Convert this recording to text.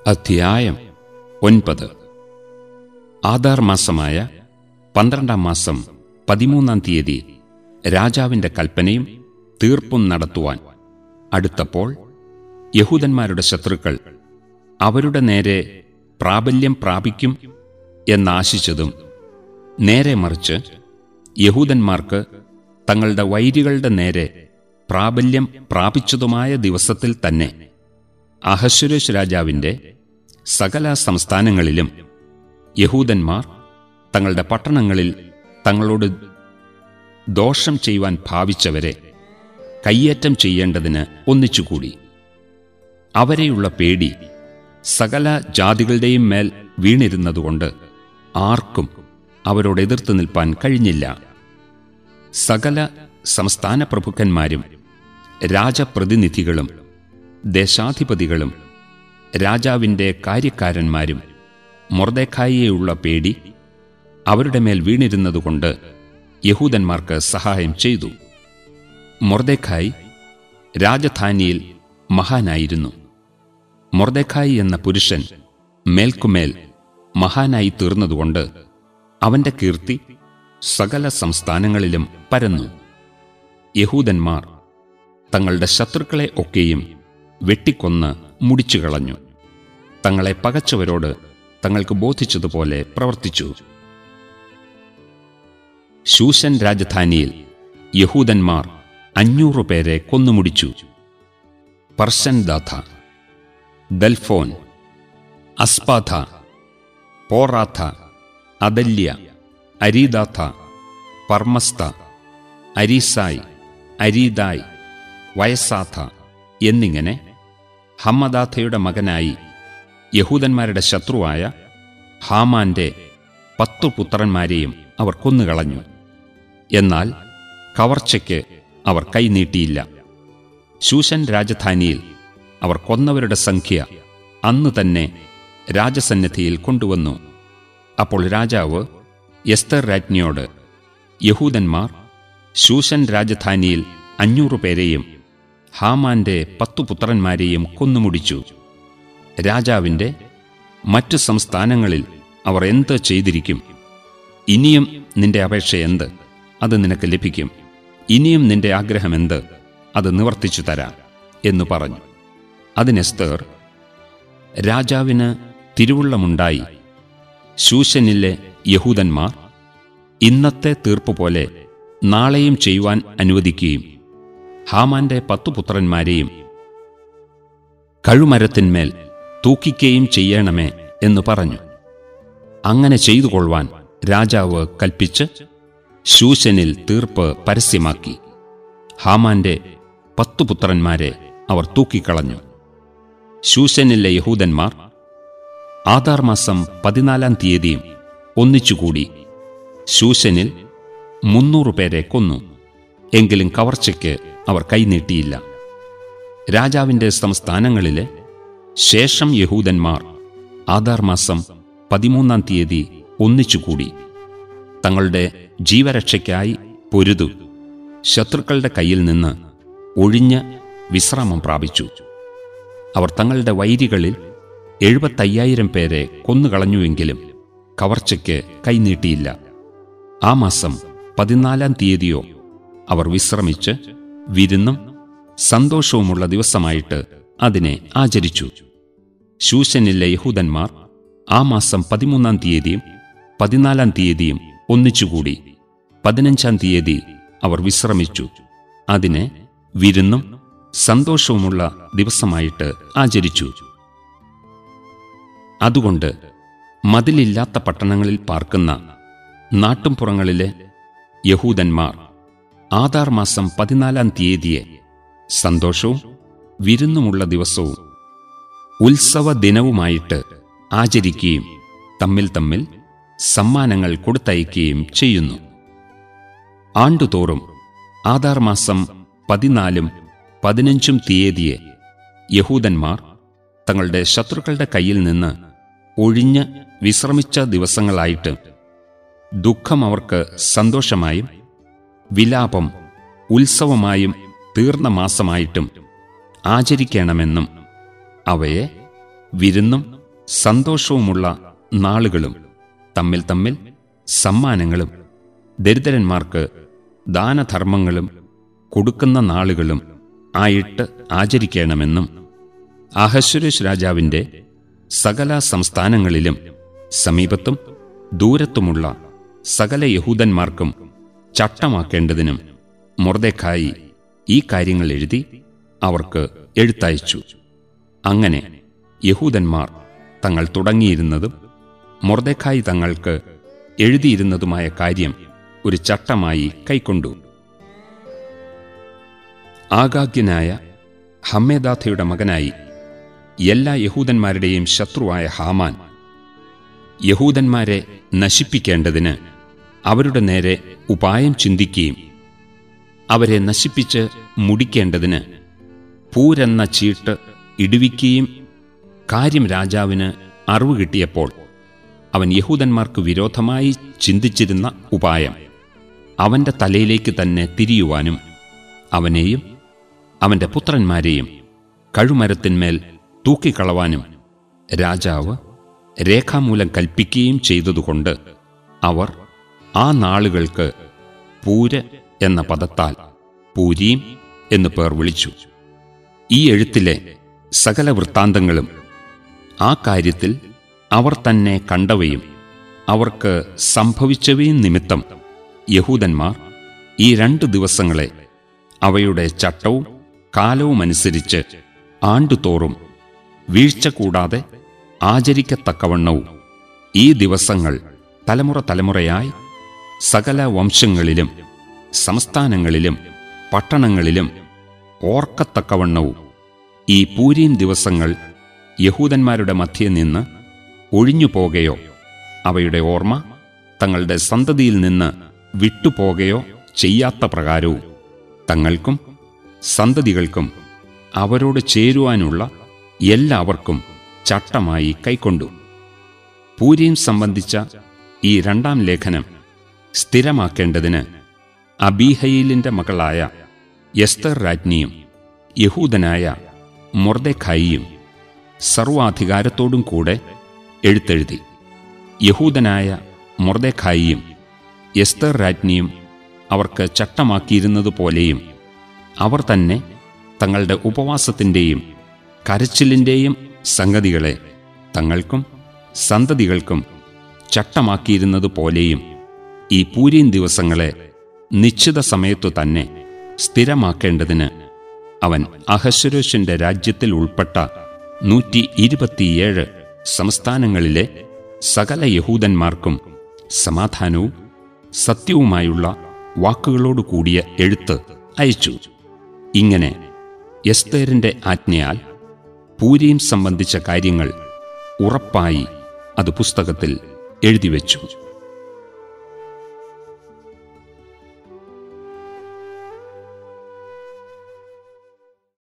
അധ്യായം ഒൻപത് ആധാർ മാസമായ പന്ത്രണ്ടാം മാസം പതിമൂന്നാം തീയതി രാജാവിന്റെ കൽപ്പനയും തീർപ്പും നടത്തുവാൻ അടുത്തപ്പോൾ യഹൂദന്മാരുടെ ശത്രുക്കൾ അവരുടെ നേരെ പ്രാബല്യം പ്രാപിക്കും എന്നാശിച്ചതും നേരെ മറിച്ച് യഹൂദന്മാർക്ക് തങ്ങളുടെ വൈരികളുടെ നേരെ പ്രാബല്യം പ്രാപിച്ചതുമായ ദിവസത്തിൽ തന്നെ അഹശ്വരേഷ് രാജാവിന്റെ സകല സംസ്ഥാനങ്ങളിലും യഹൂദന്മാർ തങ്ങളുടെ പട്ടണങ്ങളിൽ തങ്ങളോട് ദോഷം ചെയ്യുവാൻ ഭാവിച്ചവരെ കയ്യേറ്റം ചെയ്യേണ്ടതിന് ഒന്നിച്ചുകൂടി അവരെയുള്ള പേടി സകല ജാതികളുടെയും മേൽ വീണിരുന്നതുകൊണ്ട് ആർക്കും അവരോട് എതിർത്ത് നിൽപ്പാൻ കഴിഞ്ഞില്ല സകല സംസ്ഥാന പ്രഭുക്കന്മാരും രാജപ്രതിനിധികളും ദേശാധിപതികളും രാജാവിന്റെ കാര്യക്കാരന്മാരും മൊർദേഖായിയെയുള്ള പേടി അവരുടെ മേൽ വീണിരുന്നതുകൊണ്ട് യഹൂദന്മാർക്ക് സഹായം ചെയ്തു മൊർദേഖായി രാജധാനിയിൽ മഹാനായിരുന്നു മൊർദേഖായി എന്ന പുരുഷൻ മേൽക്കുമേൽ മഹാനായി തീർന്നതുകൊണ്ട് അവന്റെ കീർത്തി സകല സംസ്ഥാനങ്ങളിലും പരന്നു യഹൂദന്മാർ തങ്ങളുടെ ശത്രുക്കളെ ഒക്കെയും വെട്ടിക്കൊന്ന് മുടിച്ചുകളഞ്ഞു തങ്ങളെ പകച്ചവരോട് തങ്ങൾക്ക് ബോധിച്ചതുപോലെ പ്രവർത്തിച്ചു ശൂശൻ രാജധാനിയിൽ യഹൂദന്മാർ അഞ്ഞൂറ് പേരെ കൊന്നുമുടിച്ചു പർശൻ ദാഥ ദൽഫോൻ അസ്പാഥ പോറാഥ അദല്യ അരീദാഥ പർമസ്ത അരീസായ് അരീദായ് വയസാഥ എന്നിങ്ങനെ ഹമ്മദാഥയുടെ മകനായി യഹൂദന്മാരുടെ ശത്രുവായ ഹാമാന്റെ പത്തു പുത്രന്മാരെയും അവർ കൊന്നുകളഞ്ഞു എന്നാൽ കവർച്ചയ്ക്ക് അവർ കൈനീട്ടിയില്ല ശൂശൻ രാജധാനിയിൽ അവർ കൊന്നവരുടെ സംഖ്യ അന്ന് തന്നെ രാജസന്നിധിയിൽ കൊണ്ടുവന്നു അപ്പോൾ രാജാവ് എസ്തർ രാജ്ഞിയോട് യഹൂദന്മാർ ശൂശൻ രാജധാനിയിൽ അഞ്ഞൂറ് പേരെയും ഹാമാന്റെ പത്തു പുത്രന്മാരെയും കൊന്നുമുടിച്ചു രാജാവിന്റെ മറ്റു സംസ്ഥാനങ്ങളിൽ അവർ എന്ത് ചെയ്തിരിക്കും ഇനിയും നിന്റെ അപേക്ഷ എന്ത് അത് നിനക്ക് ലഭിക്കും ഇനിയും നിന്റെ ആഗ്രഹം എന്ത് അത് നിവർത്തിച്ചു തരാം എന്നു പറഞ്ഞു അതിനെസ്തർ രാജാവിന് തിരുവുള്ളമുണ്ടായി ശൂശനിലെ യഹൂദന്മാർ ഇന്നത്തെ തീർപ്പ് പോലെ നാളെയും ചെയ്യുവാൻ അനുവദിക്കുകയും ഹാമാന്റെ പത്തു പുത്രന്മാരെയും കഴുമരത്തിന്മേൽ തൂക്കിക്കുകയും ചെയ്യണമേ എന്ന് പറഞ്ഞു അങ്ങനെ ചെയ്തു കൊള്ളുവാൻ രാജാവ് കൽപ്പിച്ച് ശൂശനിൽ തീർപ്പ് പരസ്യമാക്കി ഹാമാന്റെ പത്തു പുത്രന്മാരെ അവർ തൂക്കിക്കളഞ്ഞു ശൂശനിലെ യഹൂദന്മാർ ആധാർ മാസം പതിനാലാം തീയതിയും ഒന്നിച്ചുകൂടി ശൂശനിൽ മുന്നൂറ് പേരെ കൊന്നു എങ്കിലും കവർച്ചയ്ക്ക് അവർ കൈനീട്ടിയില്ല രാജാവിന്റെ സംസ്ഥാനങ്ങളിലെ ശേഷം യഹൂദന്മാർ ആധാർ മാസം പതിമൂന്നാം തീയതി ഒന്നിച്ചുകൂടി തങ്ങളുടെ ജീവരക്ഷയ്ക്കായി പൊരുതു ശത്രുക്കളുടെ കയ്യിൽ നിന്ന് ഒഴിഞ്ഞ് വിശ്രാമം പ്രാപിച്ചു അവർ തങ്ങളുടെ വൈരികളിൽ എഴുപത്തയ്യായിരം പേരെ കൊന്നുകളഞ്ഞുവെങ്കിലും കവർച്ചയ്ക്ക് കൈനീട്ടിയില്ല ആ മാസം പതിനാലാം തീയതിയോ അവർ വിശ്രമിച്ച് വിരുന്നും സന്തോഷവുമുള്ള ദിവസമായിട്ട് അതിനെ ആചരിച്ചു ശൂശനിലെ യഹൂദന്മാർ ആ മാസം പതിമൂന്നാം തീയതിയും പതിനാലാം തീയതിയും ഒന്നിച്ചുകൂടി പതിനഞ്ചാം തീയതി അവർ വിശ്രമിച്ചു അതിനെ വിരുന്നും സന്തോഷവുമുള്ള ദിവസമായിട്ട് ആചരിച്ചു അതുകൊണ്ട് മതിലില്ലാത്ത പട്ടണങ്ങളിൽ പാർക്കുന്ന നാട്ടുംപുറങ്ങളിലെ യഹൂദന്മാർ ആധാർ മാസം പതിനാലാം തീയതിയെ സന്തോഷവും വിരുന്നുമുള്ള ദിവസവും ഉത്സവ ദിനവുമായിട്ട് ആചരിക്കുകയും തമ്മിൽ തമ്മിൽ സമ്മാനങ്ങൾ കൊടുത്തയക്കുകയും ചെയ്യുന്നു ആണ്ടുതോറും ആധാർ മാസം പതിനാലും പതിനഞ്ചും തീയതിയെ യഹൂദന്മാർ തങ്ങളുടെ ശത്രുക്കളുടെ കയ്യിൽ നിന്ന് ഒഴിഞ്ഞ് വിശ്രമിച്ച ദിവസങ്ങളായിട്ട് ദുഃഖം അവർക്ക് സന്തോഷമായും വിലാപം ഉത്സവമായും തീർന്ന മാസമായിട്ടും ആചരിക്കണമെന്നും അവയെ വിരുന്നും സന്തോഷവുമുള്ള നാളുകളും തമ്മിൽ തമ്മിൽ സമ്മാനങ്ങളും ദരിദ്രന്മാർക്ക് ദാനധർമ്മങ്ങളും കൊടുക്കുന്ന നാളുകളും ആയിട്ട് ആചരിക്കണമെന്നും അഹശ്വരേഷ് രാജാവിൻ്റെ സകല സംസ്ഥാനങ്ങളിലും സമീപത്തും ദൂരത്തുമുള്ള സകല യഹൂദന്മാർക്കും ചട്ടമാക്കേണ്ടതിനും മൊർദെഖായി ഈ കാര്യങ്ങൾ എഴുതി അവർക്ക് എഴുത്തയച്ചു അങ്ങനെ യഹൂദന്മാർ തങ്ങൾ തുടങ്ങിയിരുന്നതും മൊർദെഖായി തങ്ങൾക്ക് എഴുതിയിരുന്നതുമായ കാര്യം ഒരു ചട്ടമായി കൈക്കൊണ്ടു ആഗാഗ്യനായ ഹമ്മേദാഥയുടെ മകനായി എല്ലാ യഹൂദന്മാരുടെയും ശത്രുവായ ഹാമാൻ യഹൂദന്മാരെ നശിപ്പിക്കേണ്ടതിന് അവരുടെ നേരെ ഉപായം ചിന്തിക്കുകയും അവരെ നശിപ്പിച്ച് മുടിക്കേണ്ടതിന് പൂരെന്ന ചീട്ട് ഇടുവിക്കുകയും കാര്യം രാജാവിന് അറിവ് കിട്ടിയപ്പോൾ അവൻ യഹൂദന്മാർക്ക് വിരോധമായി ചിന്തിച്ചിരുന്ന ഉപായം അവന്റെ തലയിലേക്ക് തന്നെ തിരിയുവാനും അവനെയും അവന്റെ പുത്രന്മാരെയും കഴുമരത്തിന്മേൽ തൂക്കിക്കളവാനും രാജാവ് രേഖാമൂലം കൽപ്പിക്കുകയും ചെയ്തതുകൊണ്ട് അവർ ആ നാളുകൾക്ക് പൂര് എന്ന പദത്താൽ പൂരീം എന്നു പേർ വിളിച്ചു ഈ എഴുത്തിലെ സകല വൃത്താന്തങ്ങളും ആ കാര്യത്തിൽ അവർ തന്നെ കണ്ടവയും അവർക്ക് സംഭവിച്ചവയും നിമിത്തം യഹൂദന്മാർ ഈ രണ്ട് ദിവസങ്ങളെ അവയുടെ ചട്ടവും കാലവുമനുസരിച്ച് ആണ്ടുതോറും വീഴ്ച കൂടാതെ ആചരിക്കത്തക്കവണ്ണവും ഈ ദിവസങ്ങൾ തലമുറ തലമുറയായി സകല വംശങ്ങളിലും സംസ്ഥാനങ്ങളിലും പട്ടണങ്ങളിലും ഓർക്കത്തക്കവണ്ണവും ഈ പൂരീം ദിവസങ്ങൾ യഹൂദന്മാരുടെ മധ്യേ നിന്ന് ഒഴിഞ്ഞു പോകയോ അവയുടെ ഓർമ്മ തങ്ങളുടെ സന്തതിയിൽ നിന്ന് വിട്ടുപോകയോ ചെയ്യാത്ത പ്രകാരവും തങ്ങൾക്കും സന്തതികൾക്കും അവരോട് ചേരുവാനുള്ള എല്ലാവർക്കും ചട്ടമായി കൈക്കൊണ്ടു പൂരീം സംബന്ധിച്ച ഈ രണ്ടാം ലേഖനം സ്ഥിരമാക്കേണ്ടതിന് അബീഹയിലിന്റെ മകളായ എസ്തർ രാജ്ഞിയും യഹൂദനായ മൊർദെഖായിയും സർവാധികാരത്തോടും കൂടെ എഴുത്തെഴുതി യഹൂദനായ മൊർദെഖായിയും എസ്തർ രാജ്ഞിയും അവർക്ക് ചട്ടമാക്കിയിരുന്നതുപോലെയും അവർ തന്നെ തങ്ങളുടെ ഉപവാസത്തിൻ്റെയും കരച്ചിലിൻ്റെയും സംഗതികളെ തങ്ങൾക്കും സന്തതികൾക്കും ചട്ടമാക്കിയിരുന്നതുപോലെയും ഈ പൂരീൻ ദിവസങ്ങളെ നിശ്ചിത സമയത്തു തന്നെ സ്ഥിരമാക്കേണ്ടതിന് അവൻ അഹശ്വരോഷിന്റെ രാജ്യത്തിൽ ഉൾപ്പെട്ട നൂറ്റി ഇരുപത്തിയേഴ് സംസ്ഥാനങ്ങളിലെ സകല യഹൂദന്മാർക്കും സമാധാനവും സത്യവുമായുള്ള വാക്കുകളോട് കൂടിയ എഴുത്ത് അയച്ചു ഇങ്ങനെ എസ്തേറിന്റെ ആജ്ഞയാൽ പൂരീം സംബന്ധിച്ച കാര്യങ്ങൾ ഉറപ്പായി അത് പുസ്തകത്തിൽ എഴുതിവെച്ചു